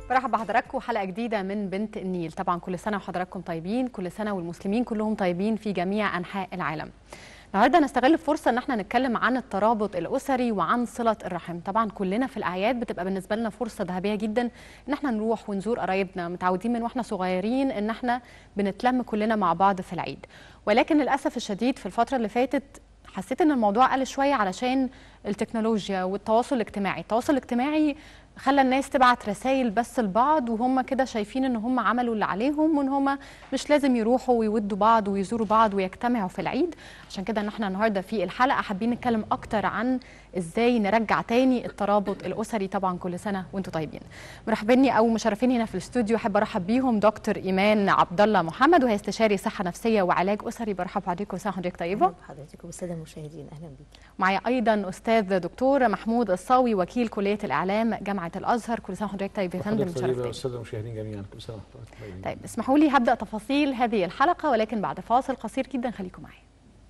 برحب بحضراتكم حلقه جديده من بنت النيل طبعا كل سنه وحضراتكم طيبين كل سنه والمسلمين كلهم طيبين في جميع انحاء العالم النهارده نستغل الفرصه ان احنا نتكلم عن الترابط الاسري وعن صله الرحم طبعا كلنا في الاعياد بتبقى بالنسبه لنا فرصه ذهبيه جدا ان احنا نروح ونزور قرايبنا متعودين من واحنا صغيرين ان احنا بنتلم كلنا مع بعض في العيد ولكن للاسف الشديد في الفتره اللي فاتت حسيت ان الموضوع قل شويه علشان التكنولوجيا والتواصل الاجتماعي التواصل الاجتماعي خلى الناس تبعت رسائل بس لبعض وهم كده شايفين ان هم عملوا اللي عليهم وان هم مش لازم يروحوا ويودوا بعض ويزوروا بعض ويجتمعوا في العيد عشان كده ان احنا النهارده في الحلقه حابين نتكلم اكتر عن ازاي نرجع تاني الترابط الاسري طبعا كل سنه وانتم طيبين مرحبيني او مشرفيني هنا في الاستوديو احب ارحب بيهم دكتور ايمان عبد الله محمد وهي استشاري صحه نفسيه وعلاج اسري برحب بحضرتك وسهلا حضرتك طيبه أهلا بحضرتك والساده المشاهدين اهلا بيك معايا ايضا استاذ دكتور محمود الصاوي وكيل كليه الاعلام جامعه الازهر كل سنه وحضرتك طيب يا فندم حضرتك طيبة متشرفين والساده المشاهدين جميعا كل سنه وحضرتك طيبين طيب اسمحوا لي هبدا تفاصيل هذه الحلقه ولكن بعد فاصل قصير جدا خليكم معايا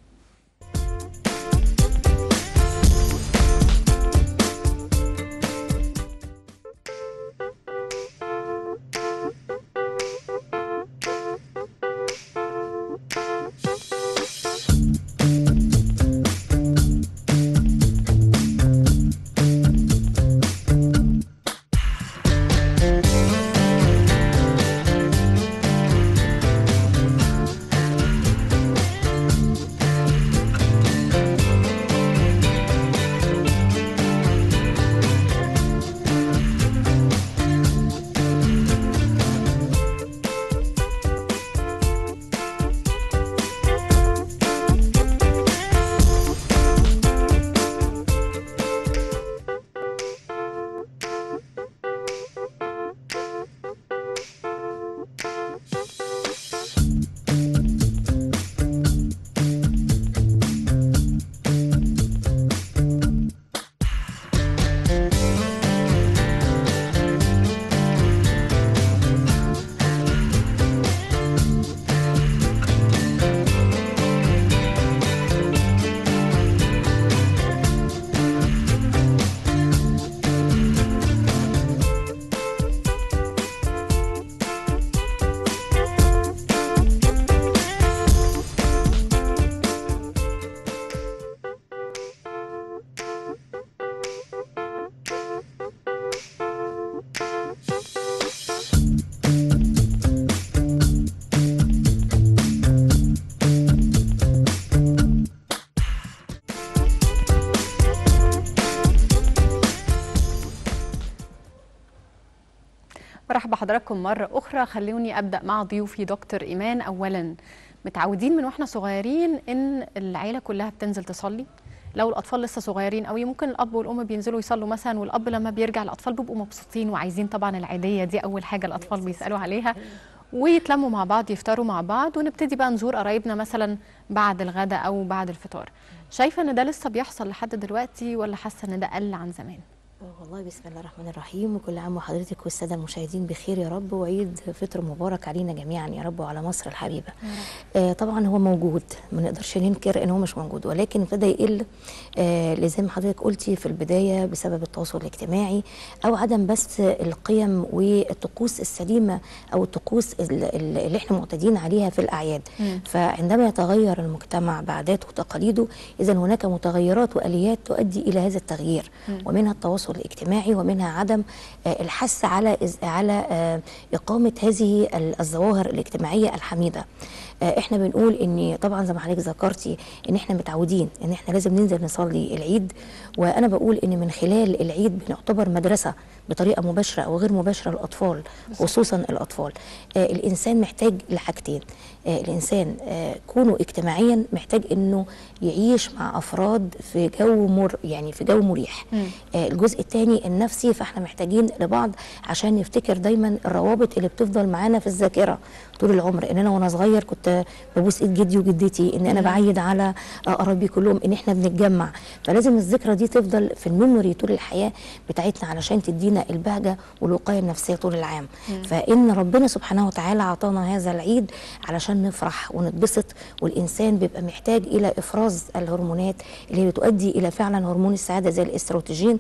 برحب بحضراتكم مرة أخرى خلوني أبدأ مع ضيوفي دكتور إيمان أولا متعودين من واحنا صغيرين إن العيلة كلها بتنزل تصلي لو الأطفال لسه صغيرين قوي ممكن الأب والأم بينزلوا يصلوا مثلا والأب لما بيرجع الأطفال بيبقوا مبسوطين وعايزين طبعا العيدية دي أول حاجة الأطفال بيسألوا عليها ويتلموا مع بعض يفطروا مع بعض ونبتدي بقى نزور قرايبنا مثلا بعد الغداء أو بعد الفطار شايفة إن ده لسه بيحصل لحد دلوقتي ولا حاسة إن ده قل عن زمان؟ والله بسم الله الرحمن الرحيم وكل عام وحضرتك والساده المشاهدين بخير يا رب وعيد فطر مبارك علينا جميعا يا رب وعلى مصر الحبيبه. آه طبعا هو موجود ما نقدرش ننكر ان هو مش موجود ولكن ابتدى يقل آه زي ما حضرتك قلتي في البدايه بسبب التواصل الاجتماعي او عدم بس القيم والطقوس السليمه او الطقوس ال- ال- اللي احنا معتادين عليها في الاعياد. مم. فعندما يتغير المجتمع بعاداته وتقاليده اذا هناك متغيرات واليات تؤدي الى هذا التغيير ومنها التواصل الاجتماعي ومنها عدم آه، الحث على إز- على آه، اقامه هذه ال- الظواهر الاجتماعيه الحميده آه، احنا بنقول ان طبعا زي ما حضرتك ذكرتي ان احنا متعودين ان احنا لازم ننزل نصلي العيد وانا بقول ان من خلال العيد بنعتبر مدرسه بطريقه مباشره او غير مباشره للاطفال خصوصا الاطفال آه الانسان محتاج لحاجتين آه الانسان آه كونه اجتماعيا محتاج انه يعيش مع افراد في جو مر يعني في جو مريح مم. آه الجزء الثاني النفسي فاحنا محتاجين لبعض عشان نفتكر دايما الروابط اللي بتفضل معانا في الذاكره طول العمر ان انا وانا صغير كنت ببوس ايد جدي وجدتي ان انا بعيد على آه، قرايبي كلهم ان احنا بنتجمع فلازم الذكرى دي تفضل في الميموري طول الحياه بتاعتنا علشان تدينا البهجه والوقايه النفسيه طول العام فان ربنا سبحانه وتعالى اعطانا هذا العيد علشان نفرح ونتبسط والانسان بيبقى محتاج الى افراز الهرمونات اللي بتؤدي الى فعلا هرمون السعاده زي الاستروتوجين وده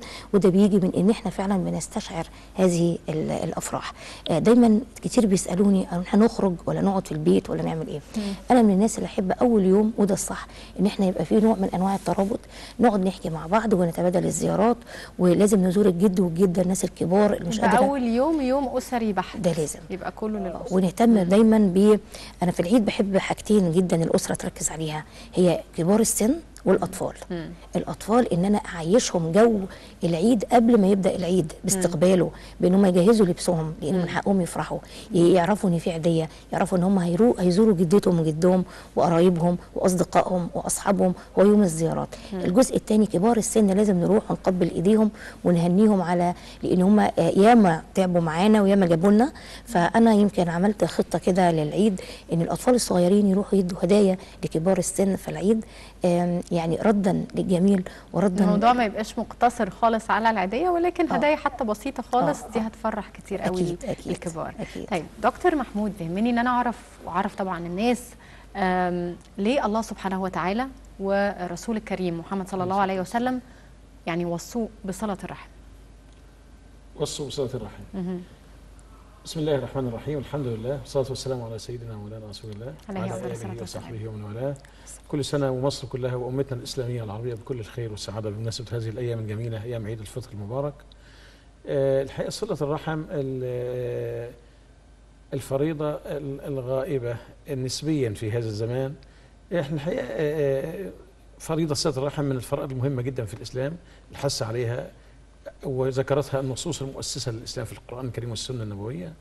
وده بيجي من ان احنا فعلا بنستشعر هذه ال- الافراح آه، دايما كتير بيسالوني احنا نخرج ولا نقعد في البيت ولا نعمل ايه انا من الناس اللي احب اول يوم وده الصح ان احنا يبقى في نوع من انواع الترابط نقعد نحكي مع بعض ونتبادل الزيارات ولازم نزور الجد والجده الناس الكبار اللي مش ده قادره اول يوم يوم اسري بحت ده لازم يبقى كله للاسره ونهتم دايما ب انا في العيد بحب حاجتين جدا الاسره تركز عليها هي كبار السن والاطفال الاطفال ان انا اعيشهم جو العيد قبل ما يبدا العيد باستقباله بان هم يجهزوا لبسهم لان من حقهم يفرحوا يعرفوا ان في عيديه يعرفوا ان هم هيرو هيزوروا جدتهم وجدهم وقرايبهم واصدقائهم واصحابهم هو يوم الزيارات الجزء الثاني كبار السن لازم نروح ونقبل ايديهم ونهنيهم على لان هم ياما تعبوا معانا وياما جابوا لنا فانا يمكن عملت خطه كده للعيد ان الاطفال الصغيرين يروحوا يدوا هدايا لكبار السن في العيد آم، يعني ردا للجميل وردا الموضوع ما يبقاش مقتصر خالص على العيديه ولكن آه. هدايا حتى بسيطه خالص آه، دي آه. هتفرح كتير قوي أكيد، أكيد، الكبار أكيد. طيب دكتور محمود يهمني ان انا اعرف واعرف طبعا الناس آم، ليه الله سبحانه وتعالى والرسول الكريم محمد صلى الله عليه وسلم يعني وصوه بصله الرحم وصوا بصلة الرحم بسم الله الرحمن الرحيم الحمد لله والصلاة والسلام على سيدنا مولانا رسول الله عليه وعلى أفضل الصلاة آله والسلام. وصحبه ومن والاه كل سنة ومصر كلها وأمتنا الإسلامية العربية بكل الخير والسعادة بمناسبة هذه الأيام الجميلة أيام عيد الفطر المبارك آه، الحقيقة صلة الرحم ال- آه، الفريضة ال- الغائبة نسبيا في هذا الزمان احنا الحقيقة آه، آه، فريضة صلة الرحم من الفرائض المهمة جدا في الإسلام الحث عليها وذكرتها النصوص المؤسسة للإسلام في القرآن الكريم والسنة النبوية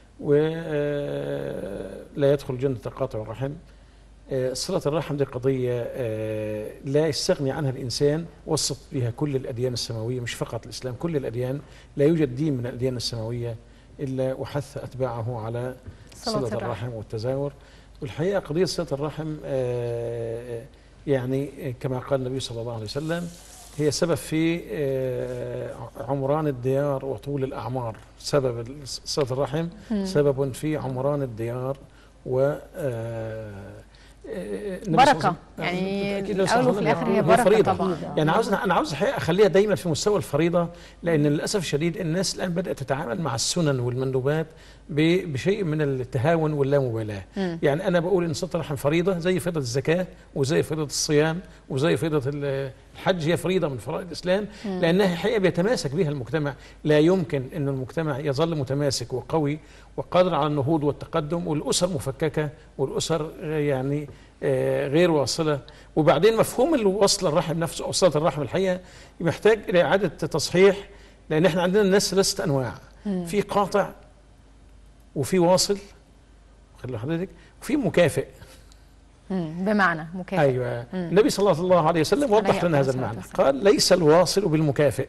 ولا يدخل الجنة قاطع الرحم آه، صلة الرحم دي قضية آه، لا يستغني عنها الإنسان وسط بها كل الأديان السماوية مش فقط الإسلام كل الأديان لا يوجد دين من الأديان السماوية إلا وحث أتباعه على صلة صلة, الرحم. الرحم والتزاور والحقيقة قضية صلة الرحم آه، يعني كما قال النبي صلى الله عليه وسلم هي سبب في آه، عمران الديار وطول الأعمار سبب صلة الرحم سبب في عمران الديار و آه، آه، النبي صلى الله عليه بركه وسلم- يعني أكيد لا الاول وفي صلى الاخر الله هي عليه بركه فريضة. طبعا يعني عاوز انا عاوز الحقيقه اخليها دايما في مستوى الفريضه لان للاسف الشديد الناس الان بدات تتعامل مع السنن والمندوبات ب- بشيء من التهاون واللامبالاه يعني انا بقول ان صله الرحم فريضه زي فريضه الزكاه وزي فريضه الصيام وزي فريضه ال- الحج هي فريضه من فرائض الاسلام لانها الحقيقه بيتماسك بها المجتمع لا يمكن ان المجتمع يظل متماسك وقوي وقادر على النهوض والتقدم والاسر مفككه والاسر آه، يعني آه، غير واصله وبعدين مفهوم الوصل الرحم نفسه او صله الرحم الحقيقه محتاج الى اعاده تصحيح لان احنا عندنا الناس ثلاثه انواع في قاطع وفي واصل خلي حضرتك وفي مكافئ مم، بمعنى مكافئ ايوه النبي صلى الله عليه وسلم وضح عليه لنا هذا الصلاة المعنى والسلام. قال ليس الواصل بالمكافئ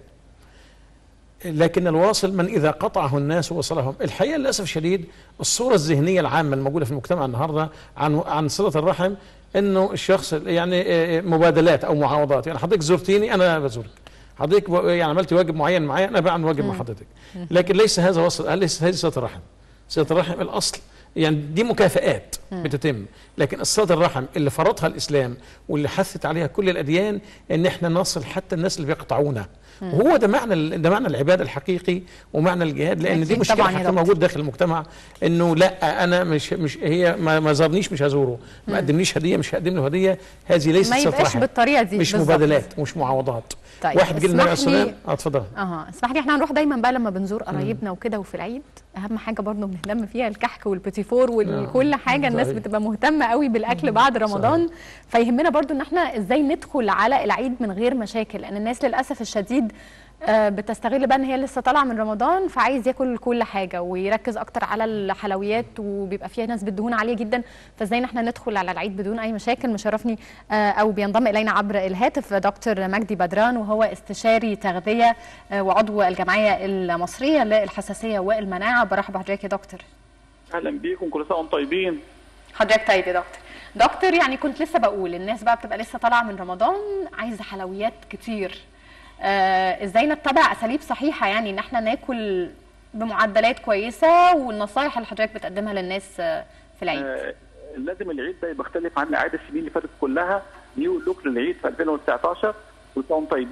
لكن الواصل من اذا قطعه الناس وصلهم الحقيقه للاسف الشديد الصوره الذهنيه العامه الموجوده في المجتمع النهارده عن عن صله الرحم انه الشخص يعني آه، مبادلات او معاوضات يعني حضرتك زرتيني انا بزورك حضرتك و- يعني عملت واجب معين معايا انا بعمل واجب مع حضرتك لكن ليس هذا وصل ليس هذه صله الرحم صله الرحم الاصل يعني دي مكافآت بتتم لكن الصله الرحم اللي فرضها الاسلام واللي حثت عليها كل الاديان ان احنا نصل حتى الناس اللي بيقطعونا وهو ده معنى ال- ده معنى العباده الحقيقي ومعنى الجهاد لان دي أكيد مشكله طبعاً يا حتى دكتور. موجود داخل المجتمع انه لا انا مش مش هي ما, ما زارنيش مش هزوره ما قدمنيش هديه مش هقدم له هديه هذه ليست ما صله يبقاش رحم بالطريقه دي مش بالظبط. مبادلات مش معاوضات طيب، واحد جه للنبي عليه اسمح لي- السلام اه اتفضل اها اسمح لي احنا هنروح دايما بقى لما بنزور قرايبنا وكده وفي العيد اهم حاجه برضه بنهتم فيها الكحك والبيتي فور وكل حاجه الناس صحيح. بتبقى مهتمه قوي بالاكل بعد رمضان فيهمنا برضه ان احنا ازاي ندخل على العيد من غير مشاكل لان الناس للاسف الشديد آه، بتستغل بقى ان هي لسه طالعه من رمضان فعايز ياكل كل حاجه ويركز اكتر على الحلويات وبيبقى فيها نسبه دهون عاليه جدا فازاي ان احنا ندخل على العيد بدون اي مشاكل مشرفني آه، او بينضم الينا عبر الهاتف دكتور مجدي بدران وهو استشاري تغذيه آه، وعضو الجمعيه المصريه للحساسيه والمناعه برحب بحضرتك يا دكتور اهلا بيكم كل سنه وانتم طيبين حضرتك طيب يا دكتور دكتور يعني كنت لسه بقول الناس بقى بتبقى لسه طالعه من رمضان عايزه حلويات كتير آه ازاي نتبع اساليب صحيحه يعني ان احنا ناكل بمعدلات كويسه والنصايح اللي حضرتك بتقدمها للناس آه، في العيد آه لازم العيد ده يختلف عن الاعياد السنين اللي فاتت كلها نيو لوك للعيد في 2019 كل سنه وانتم طيبين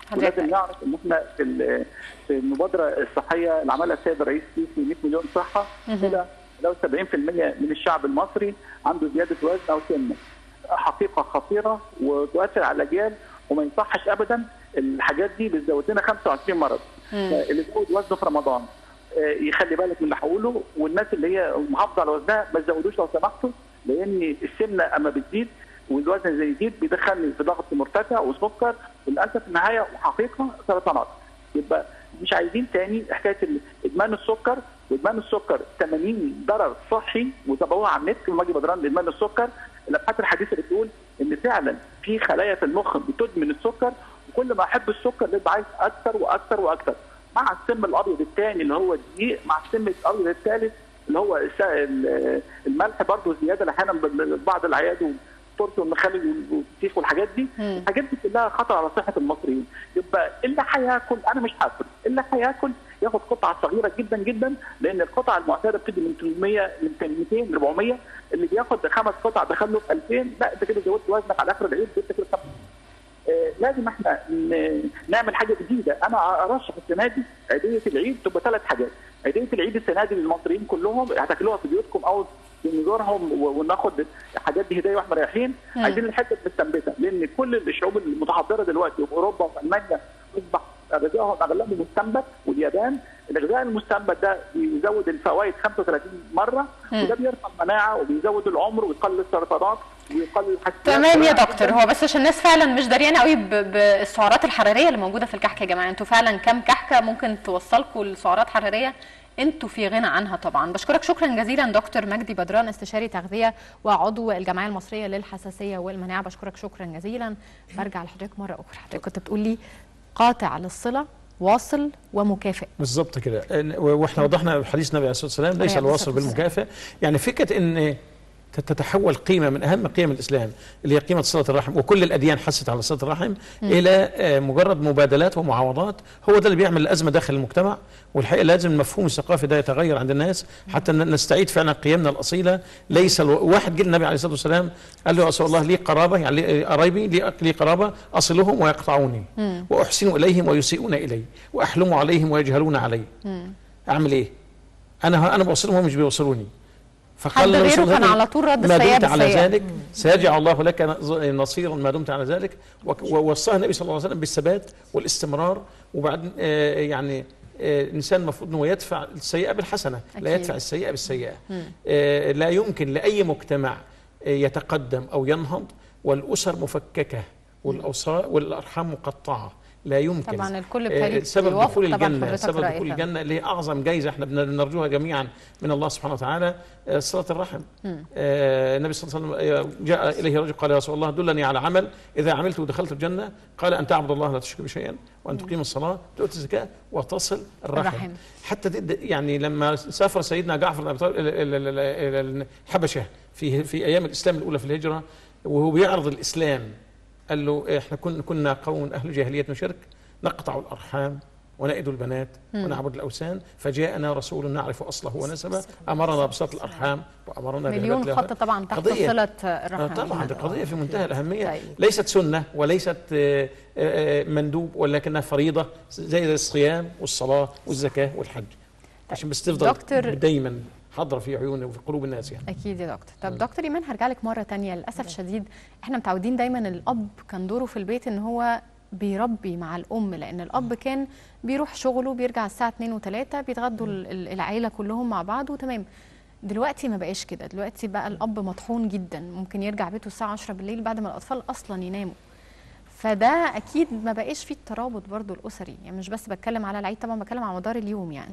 حضرتك. ولازم نعرف ان احنا في ال- في المبادره الصحيه اللي عملها السيد الرئيس السيسي 100 مليون صحه كده لو 70% من الشعب المصري عنده زياده وزن او سمنه حقيقه خطيره وتؤثر على الاجيال وما يصحش ابدا الحاجات دي بتزود لنا 25 مرض اللي يزود وزنه في رمضان آه، يخلي بالك من اللي هقوله والناس اللي هي محافظه على وزنها ما تزودوش لو سمحتوا لان السمنه اما بتزيد والوزن زي يزيد بيدخلني في ضغط مرتفع وسكر وللاسف في النهايه وحقيقه سرطانات يبقى مش عايزين تاني حكايه ال- ادمان السكر وادمان السكر 80 ضرر صحي وتابعوها على النت لما اجي بدران لادمان السكر الابحاث الحديثه بتقول ان فعلا في خلايا في المخ بتدمن السكر وكل ما احب السكر بيبقى عايز اكثر واكثر واكثر مع السم الابيض الثاني اللي هو الدقيق مع السم الابيض الثالث اللي هو الس- ال- الملح برضه زياده احيانا بعض العياد والتركي والمخلل والفسيخ والحاجات دي الحاجات دي كلها خطر على صحه المصريين يبقى اللي هياكل انا مش هاكل اللي هياكل ياخد قطعه صغيره جدا جدا لان القطعه المعتاده بتدي من 300 من 200 ل 400 اللي بياخد خمس قطع دخله في 2000 لا انت كده زودت وزنك على اخر العيد انت كده خمس آه، لازم احنا ن- نعمل حاجه جديده انا ارشح السنه دي عيديه العيد تبقى ثلاث حاجات عيديه العيد السنه دي للمصريين كلهم هتاكلوها في بيوتكم او في نزورهم و- وناخد حاجات دي هديه واحنا رايحين عايزين الحته المستنبته لان كل الشعوب المتحضره دلوقتي وفي اوروبا وفي المانيا اصبح غذائهم اغلبه مستنبت واليابان الغذاء المستنبت ده بيزود الفوائد 35 مره وده بيرفع المناعه وبيزود العمر ويقلل السرطانات ويقلل الحساسيات تمام يا دكتور هو بس عشان الناس فعلا مش دريانه قوي ب- بالسعرات الحراريه اللي موجوده في الكحك يا جماعه انتوا فعلا كام كحكه ممكن توصلكم لسعرات حراريه انتوا في غنى عنها طبعا بشكرك شكرا جزيلا دكتور مجدي بدران استشاري تغذيه وعضو الجمعيه المصريه للحساسيه والمناعه بشكرك شكرا جزيلا برجع لحضرتك مره اخرى حضرتك كنت بتقول لي قاطع للصله واصل ومكافئ بالظبط كده إن- واحنا وضحنا في حديث النبي عليه الصلاه والسلام ليس عليه الواصل الصلاة والسلام. بالمكافئ يعني فكره ان تتحول قيمه من اهم قيم الاسلام اللي هي قيمه صله الرحم وكل الاديان حست على صله الرحم الى آه، مجرد مبادلات ومعاوضات هو ده اللي بيعمل الازمه داخل المجتمع والحقيقه لازم المفهوم الثقافي ده يتغير عند الناس حتى ن- نستعيد فعلا قيمنا الاصيله ليس الو... واحد جه النبي عليه الصلاه والسلام قال له يا رسول الله لي قرابه يعني لي- قرايبي لي لي قرابه اصلهم ويقطعوني واحسن اليهم ويسيئون الي واحلم عليهم ويجهلون علي اعمل ايه؟ انا انا بوصلهم وهم مش بيوصلوني فقال حد النبي صلى غيره الله عليه كان وسلم على طول رد ما السيئة دمت على بالسيئة. ذلك سيجعل الله لك نصيرا ما دمت على ذلك وك- ووصاها النبي صلى الله عليه وسلم بالثبات والاستمرار وبعدين آه، يعني آه، الانسان المفروض انه يدفع السيئه بالحسنه لا أكيد. يدفع السيئه بالسيئه آه، لا يمكن لاي مجتمع آه، يتقدم او ينهض والاسر مفككه والاوصار والارحام مقطعه لا يمكن طبعا الكل آه، بالتالي سبب بيوافق دخول طبعاً الجنه حضرتك سبب رأيك دخول ده. الجنه اللي هي اعظم جائزه احنا بن- بنرجوها جميعا من الله سبحانه وتعالى آه، صله الرحم آه، النبي صلى الله عليه وسلم آه، جاء اليه رجل قال يا رسول الله دلني على عمل اذا عملته دخلت الجنه قال ان تعبد الله لا تشرك به شيئا وان تقيم الصلاه تؤتي الزكاه وتصل الرحم, الرحم. حتى تد- يعني لما سافر سيدنا جعفر بن ابي طالب الى إلى- إلى- إلى الحبشه في في ايام الاسلام الاولى في الهجره وهو بيعرض الاسلام قال له احنا كن كنا قوم اهل جاهليه شرك نقطع الارحام ونئد البنات ونعبد الاوثان فجاءنا رسول نعرف اصله ونسبه امرنا بصله الارحام وامرنا مليون بهلاك خط طبعا تحت قضية. صله آه الرحم طبعا دي قضية في منتهى الأهمية طيب. ليست سنة وليست آه، آه، مندوب ولكنها فريضة زي الصيام والصلاة والزكاة والحج عشان بس تفضل دكتور- دايما حاضرة في عيون وفي قلوب الناس يعني اكيد يا دكتور طب دكتور ايمان هرجع لك مره تانية للاسف شديد احنا متعودين دايما الاب كان دوره في البيت ان هو بيربي مع الام لان الاب كان بيروح شغله بيرجع الساعه 2 و3 بيتغدوا ال- ال- العيله كلهم مع بعض وتمام دلوقتي ما بقاش كده دلوقتي بقى الاب مطحون جدا ممكن يرجع بيته الساعه 10 بالليل بعد ما الاطفال اصلا يناموا فده اكيد ما بقاش فيه الترابط برضو الاسري يعني مش بس بتكلم على العيد طبعا بتكلم على مدار اليوم يعني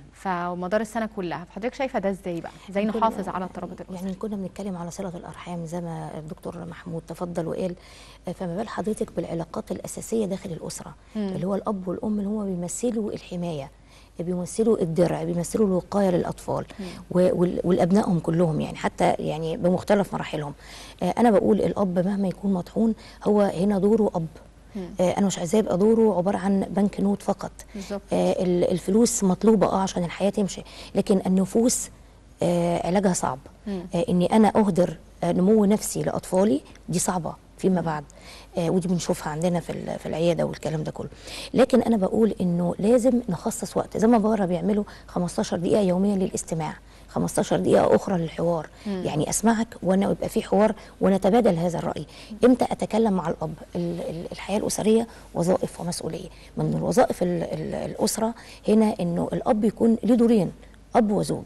فمدار السنه كلها فحضرتك شايفه ده ازاي بقى ازاي كنا- نحافظ على الترابط الاسري يعني كنا بنتكلم على صله الارحام زي ما الدكتور محمود تفضل وقال آه، فما بال حضرتك بالعلاقات الاساسيه داخل الاسره اللي هو الاب والام اللي هم بيمثلوا الحمايه بيمثلوا الدرع بيمثلوا الوقايه للاطفال و- وال- والابنائهم كلهم يعني حتى يعني بمختلف مراحلهم آه، انا بقول الاب مهما يكون مطحون هو هنا دوره اب آه، انا مش عايزاه يبقى دوره عباره عن بنك نوت فقط بالظبط. آه، ال- الفلوس مطلوبه اه عشان الحياه تمشي لكن النفوس آه، علاجها صعب آه، اني انا اهدر آه، نمو نفسي لاطفالي دي صعبه فيما بعد آه ودي بنشوفها عندنا في ال- في العياده والكلام ده كله لكن انا بقول انه لازم نخصص وقت زي ما بره بيعملوا 15 دقيقه يوميا للاستماع 15 دقيقة أخرى للحوار يعني أسمعك وأنا يبقى في حوار ونتبادل هذا الرأي إمتى أتكلم مع الأب ال- ال- الحياة الأسرية وظائف ومسؤولية من الوظائف ال- ال- الأسرة هنا إنه الأب يكون له دورين أب وزوج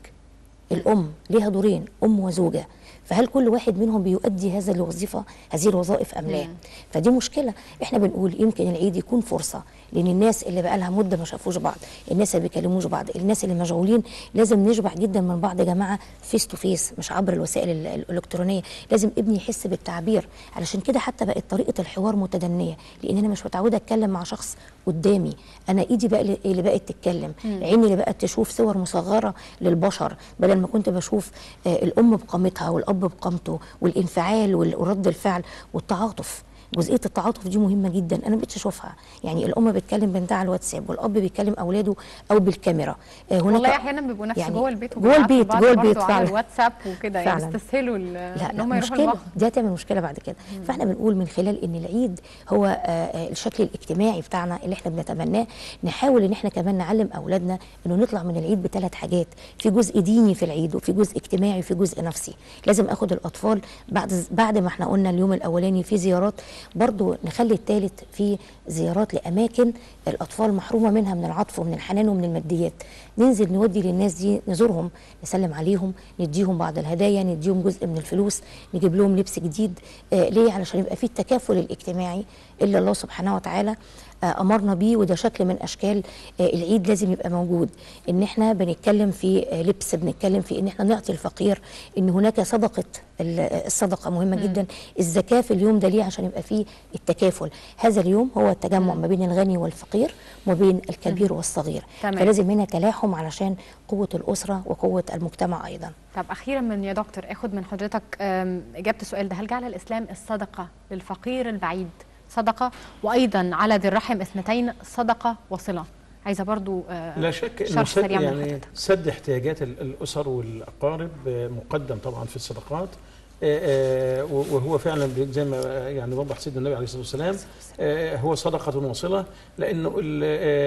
الأم ليها دورين أم وزوجة فهل كل واحد منهم بيؤدي هذا الوظيفة هذه الوظائف أم لا فدي مشكلة احنا بنقول يمكن العيد يكون فرصة لأن الناس اللي بقى لها مدة ما شافوش بعض الناس اللي بيكلموش بعض الناس اللي مشغولين لازم نشبع جدا من بعض يا جماعة فيس تو فيس مش عبر الوسائل ال- الإلكترونية لازم ابني يحس بالتعبير علشان كده حتى بقت طريقة الحوار متدنية لأن أنا مش متعودة أتكلم مع شخص قدامي أنا إيدي بقى اللي- اللي بقت تتكلم عيني اللي بقت تشوف صور مصغرة للبشر بدل ما كنت بشوف آه، الأم بقامتها والأب بقامته والانفعال وال- ورد الفعل والتعاطف جزئيه التعاطف دي مهمه جدا انا ما بقتش اشوفها يعني الام بتكلم بنتها على الواتساب والاب بيكلم اولاده او بالكاميرا آه، هناك والله احيانا بيبقوا نفس يعني جوه البيت جوه وبيبعتوا البيت لبعض جوه برضه البيت على فعلا الواتساب وكده يعني فعلا. استسهلوا ال- لا ان لا هم يروحوا مشكله لبعض دي هتعمل مشكله بعد كده فاحنا بنقول من خلال ان العيد هو آه، آه، الشكل الاجتماعي بتاعنا اللي احنا بنتمناه نحاول ان احنا كمان نعلم اولادنا انه نطلع من العيد بثلاث حاجات في جزء ديني في العيد وفي جزء اجتماعي وفي جزء نفسي لازم اخد الاطفال بعد بعد ما احنا قلنا اليوم الاولاني في زيارات برضو نخلي الثالث في زيارات لاماكن الاطفال محرومه منها من العطف ومن الحنان ومن الماديات ننزل نودي للناس دي نزورهم نسلم عليهم نديهم بعض الهدايا نديهم جزء من الفلوس نجيب لهم لبس جديد آه ليه علشان يبقى في التكافل الاجتماعي اللي الله سبحانه وتعالى آه امرنا بيه وده شكل من اشكال آه العيد لازم يبقى موجود ان احنا بنتكلم في آه لبس بنتكلم في ان احنا نعطي الفقير ان هناك صدقه ال- الصدقه مهمه جدا الزكاه في اليوم ده ليه عشان يبقى فيه التكافل هذا اليوم هو التجمع ما بين الغني والفقير وما بين الكبير والصغير تمام. فلازم هنا تلاحم علشان قوه الاسره وقوه المجتمع ايضا طب اخيرا من يا دكتور اخد من حضرتك أم، اجابه السؤال ده هل جعل الاسلام الصدقه للفقير البعيد صدقه وايضا على ذي الرحم اثنتين صدقه وصله عايزه برضو آه، لا شك انه شرح سد سريع من يعني حضرتك سد احتياجات ال- الاسر والاقارب آه، مقدم طبعا في الصدقات آه، آه، وهو فعلا زي ما يعني وضح سيدنا النبي عليه الصلاه والسلام آه، هو صدقه واصله لانه ال-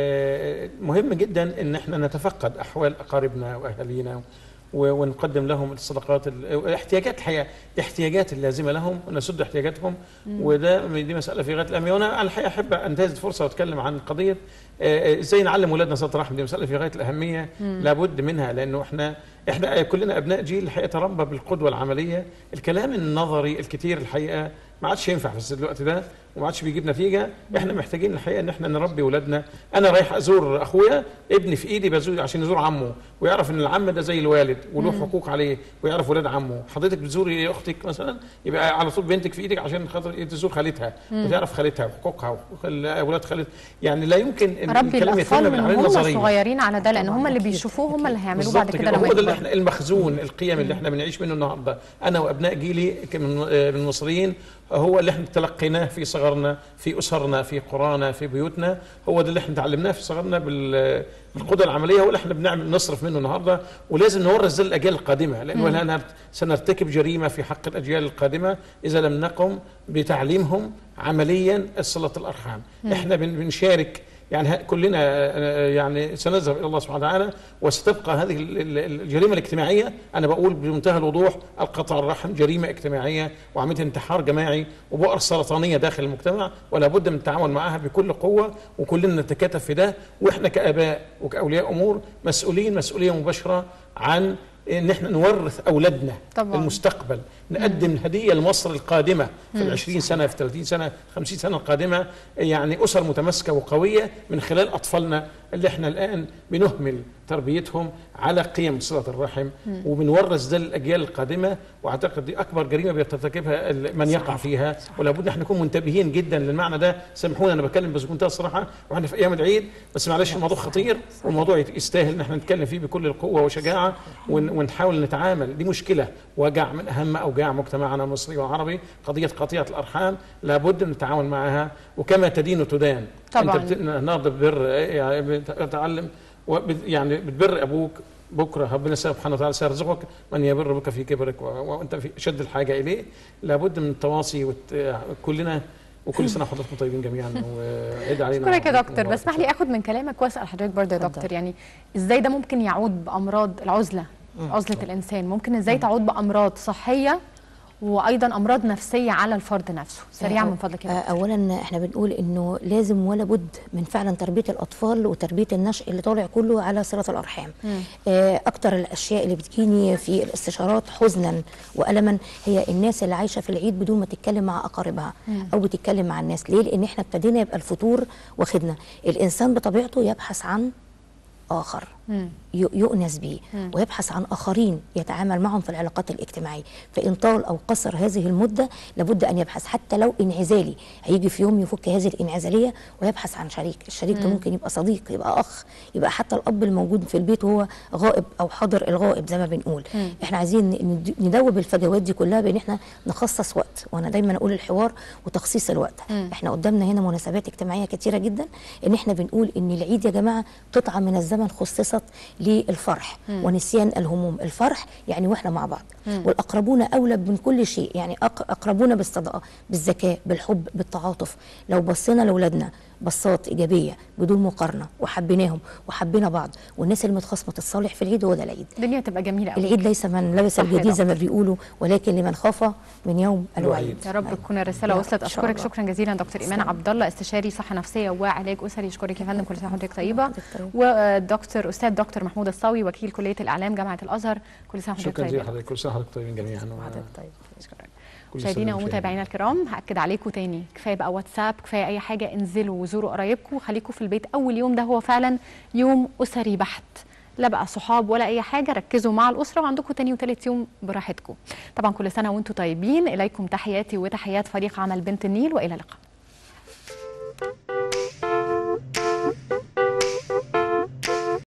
آه، مهم جدا ان احنا نتفقد احوال اقاربنا واهالينا و- ونقدم لهم الصدقات ال- احتياجات الحياه الاحتياجات اللازمه لهم ونسد احتياجاتهم وده دي مساله في غايه الاهميه وانا الحقيقه احب انتهز الفرصه واتكلم عن قضيه آه، ازاي نعلم اولادنا صله الرحم دي مساله في غايه الاهميه لابد منها لانه احنا احنا كلنا ابناء جيل الحقيقه تربى بالقدوه العمليه الكلام النظري الكتير الحقيقه ما عادش ينفع في الوقت ده وما عادش بيجيب نتيجه احنا محتاجين الحقيقه ان احنا نربي اولادنا انا رايح ازور اخويا ابني في ايدي بزور عشان يزور عمه ويعرف ان العم ده زي الوالد وله حقوق عليه ويعرف ولاد عمه حضرتك بتزوري اختك مثلا يبقى على طول بنتك في ايدك عشان خاطر تزور خالتها وتعرف خالتها وحقوقها وحقوق ال- اولاد خالتها يعني لا يمكن ان ربي الكلام الاطفال يتم من من عليه هم نظريا صغيرين على ده لان طبعاً، هم اللي أكيد، بيشوفوه هم أكيد. اللي هيعملوه بعد بالظبط كده كده لما هو ده اللي يكبروا احنا المخزون القيم اللي احنا بنعيش منه النهارده انا وابناء جيلي ك- من آه، من المصريين هو اللي احنا تلقيناه في صغرنا في اسرنا في قرانا في بيوتنا هو ده اللي احنا تعلمناه في صغرنا بال- بالقدره العمليه هو اللي احنا بنعمل نصرف منه النهارده ولازم نورث ده للاجيال القادمه لانه لأننا سنرتكب جريمه في حق الاجيال القادمه اذا لم نقم بتعليمهم عمليا صله الارحام احنا بن- بنشارك يعني ه- كلنا آه، يعني سنذهب الى الله سبحانه وتعالى وستبقى هذه ال- ال- الجريمه الاجتماعيه انا بقول بمنتهى الوضوح القطع الرحم جريمه اجتماعيه وعمليه انتحار جماعي وبؤر سرطانيه داخل المجتمع ولا بد من التعامل معها بكل قوه وكلنا نتكاتف في ده واحنا كاباء وكاولياء امور مسؤولين مسؤوليه مباشره عن ان احنا نورث اولادنا طبعاً. المستقبل نقدم هديه لمصر القادمه في العشرين سنه في 30 سنه 50 سنه القادمه يعني اسر متماسكه وقويه من خلال اطفالنا اللي احنا الان بنهمل تربيتهم على قيم صله الرحم وبنورث ده للاجيال القادمه واعتقد دي اكبر جريمه بيرتكبها ال- من يقع فيها ولا بد احنا نكون منتبهين جدا للمعنى ده سامحوني انا بتكلم بس بمنتهى الصراحه واحنا في ايام العيد بس معلش الموضوع خطير والموضوع يت- يستاهل ان احنا نتكلم فيه بكل القوه وشجاعه ون- ونحاول نتعامل دي مشكله وجع من اهم اوجاع مجتمعنا المصري والعربي قضيه قطيعه الارحام لابد من التعامل معها وكما تدين تدان طبعاً. انت بت... النهارده بتبر يعني بتتعلم وبت... يعني بتبر ابوك بكره ربنا سبحانه وتعالى سيرزقك من يبر بك في كبرك و- وانت في شد الحاجه اليه لابد من التواصي وت... كلنا وكل سنه وحضراتكم طيبين جميعا وعيد علينا اشكرك يا وعليكم دكتور مبارك بس اسمح لي اخد من كلامك واسال حضرتك برضه يا اتفضل. دكتور يعني ازاي ده ممكن يعود بامراض العزله عزله الانسان ممكن ازاي تعود بامراض صحيه وايضا امراض نفسيه على الفرد نفسه سريعا من فضلك يا آه، دكتور اولا احنا بنقول انه لازم ولا بد من فعلا تربيه الاطفال وتربيه النشء اللي طالع كله على صله الارحام آه، اكتر الاشياء اللي بتجيني في الاستشارات حزنا والما هي الناس اللي عايشه في العيد بدون ما تتكلم مع اقاربها او بتتكلم مع الناس ليه لان احنا ابتدينا يبقى الفطور واخدنا الانسان بطبيعته يبحث عن اخر ي- يؤنس به ويبحث عن اخرين يتعامل معهم في العلاقات الاجتماعيه فان طال او قصر هذه المده لابد ان يبحث حتى لو انعزالي هيجي في يوم يفك هذه الانعزاليه ويبحث عن شريك الشريك ده ممكن يبقى صديق يبقى اخ يبقى حتى الاب الموجود في البيت وهو غائب او حاضر الغائب زي ما بنقول احنا عايزين ند- ندوب الفجوات دي كلها بان احنا نخصص وقت وانا دايما اقول الحوار وتخصيص الوقت احنا قدامنا هنا مناسبات اجتماعيه كتيره جدا ان احنا بنقول ان العيد يا جماعه قطعه من الزمن خصصت للفرح ونسيان الهموم الفرح يعني واحنا مع بعض والاقربون اولى من كل شيء يعني أق- اقربون بالصدقه بالذكاء بالحب بالتعاطف لو بصينا لاولادنا بصات ايجابيه بدون مقارنه وحبيناهم وحبينا بعض والناس اللي متخاصمه الصالح في العيد هو ده العيد الدنيا تبقى جميله قوي العيد ليس من لبس صح يا الجديد زي ما دكتور. بيقولوا ولكن لمن خاف من يوم الوعيد يا رب تكون الرساله يا وصلت إن شاء اشكرك الله. شكرا جزيلا دكتور ايمان تسلم. عبد الله استشاري صحه نفسيه وعلاج اسري اشكرك يا فندم كل سنه وحضرتك طيبه حضرتك طيب. ودكتور استاذ دكتور محمود الصاوي وكيل كليه الاعلام جامعه الازهر كل سنه وحضرتك شكرا جزيلا طيبه حضرتك كل سنه وحضرتك طيبين جميعا حضرتك طيب شكرا كل سنة مشاهدينا وأنتم ومتابعينا الكرام هاكد عليكم تاني كفايه بقى واتساب كفايه اي حاجه انزلوا وزوروا قرايبكم خليكم في البيت اول يوم ده هو فعلا يوم اسري بحت لا بقى صحاب ولا اي حاجه ركزوا مع الاسره وعندكم تاني وتالت يوم براحتكم طبعا كل سنه وانتم طيبين اليكم تحياتي وتحيات فريق عمل بنت النيل والى اللقاء